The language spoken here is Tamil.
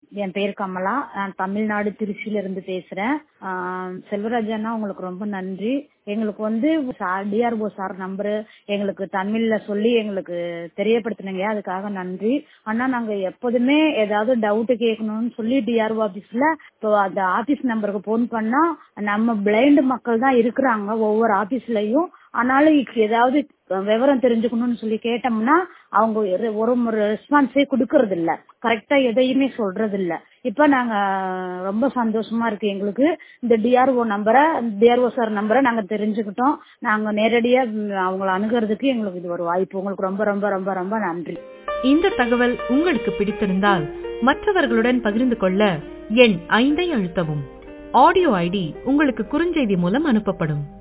என் பேர் கமலா நான் தமிழ்நாடு திருச்சியில இருந்து பேசுறேன் ஆஹ் செல்வராஜ் அண்ணா உங்களுக்கு ரொம்ப நன்றி எங்களுக்கு வந்து டிஆர்ஓ சார் நம்பரு எங்களுக்கு தமிழ்ல சொல்லி எங்களுக்கு தெரியப்படுத்தினீங்க அதுக்காக நன்றி ஆனா நாங்க எப்போதுமே ஏதாவது டவுட் கேட்கணும்னு சொல்லி டிஆர்ஓ ஆபீஸ்ல இப்போ அந்த ஆபீஸ் நம்பருக்கு போன் பண்ணா நம்ம பிளைண்ட் மக்கள் தான் இருக்கிறாங்க ஒவ்வொரு ஆபீஸ்லயும் ஆனாலும் ஏதாவது விவரம் தெரிஞ்சுக்கணும்னு சொல்லி கேட்டோம்னா அவங்க ஒரு ஒரு ரெஸ்பான்ஸே கொடுக்கறது இல்ல கரெக்டா எதையுமே சொல்றது இல்ல இப்ப நாங்க ரொம்ப சந்தோஷமா இருக்கு எங்களுக்கு இந்த டிஆர்ஓ நம்பரை டிஆர்ஓ சார் நம்பரை நாங்க தெரிஞ்சுக்கிட்டோம் நாங்க நேரடியா அவங்கள அணுகிறதுக்கு எங்களுக்கு இது ஒரு வாய்ப்பு உங்களுக்கு ரொம்ப ரொம்ப ரொம்ப ரொம்ப நன்றி இந்த தகவல் உங்களுக்கு பிடித்திருந்தால் மற்றவர்களுடன் பகிர்ந்து கொள்ள எண் ஐந்தை அழுத்தவும் ஆடியோ ஐடி உங்களுக்கு குறுஞ்செய்தி மூலம் அனுப்பப்படும்